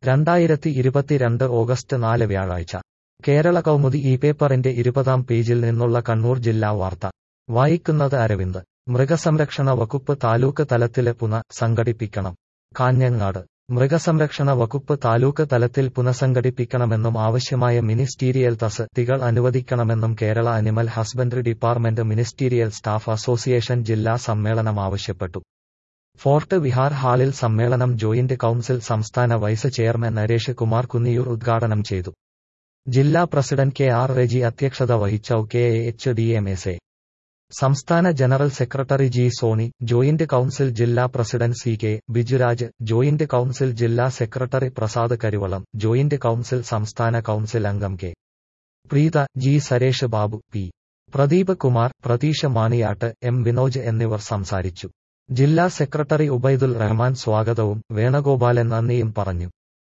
രണ്ടായിരത്തി ഇരുപത്തിരണ്ട് ഓഗസ്റ്റ് നാല് വ്യാഴാഴ്ച കേരള കൗമുദി ഈ പേപ്പറിന്റെ ഇരുപതാം പേജിൽ നിന്നുള്ള കണ്ണൂർ ജില്ലാ വാർത്ത വായിക്കുന്നത് അരവിന്ദ് മൃഗസംരക്ഷണ വകുപ്പ് താലൂക്ക് തലത്തില് പുന സംഘടിപ്പിക്കണം കാഞ്ഞങ്ങാട് മൃഗസംരക്ഷണ വകുപ്പ് താലൂക്ക് തലത്തിൽ പുനഃസംഘടിപ്പിക്കണമെന്നും ആവശ്യമായ മിനിസ്റ്റീരിയൽ തസ്തികൾ അനുവദിക്കണമെന്നും Kerala animal husbandry department ministerial staff association ജില്ലാ സമ്മേളനം ആവശ്യപ്പെട്ടു ഫോർട്ട് വിഹാർ ഹാളിൽ സമ്മേളനം ജോയിന്റ് കൌൺസിൽ സംസ്ഥാന വൈസ് ചെയർമാൻ നരേഷ് കുമാർ കുന്നിയൂർ ഉദ്ഘാടനം ചെയ്തു ജില്ലാ പ്രസിഡന്റ് കെ ആർ റെജി അധ്യക്ഷത വഹിച്ച K A H D M S A സംസ്ഥാന general secretary G Soni joint council ജില്ലാ president C K Bijuraj joint council ജില്ലാ secretary Prasad Karivalam joint council സംസ്ഥാന കൌൺസിൽ അംഗം K Preetha G Saresh Babu P Pradeep Kumar Pratheesh Maniyatt M Vinoj എന്നിവർ സംസാരിച്ചു ജില്ലാ സെക്രട്ടറി ഉബൈദുൽ റഹ്മാൻ സ്വാഗതവും വേണുഗോപാലൻ നന്ദിയും പറഞ്ഞു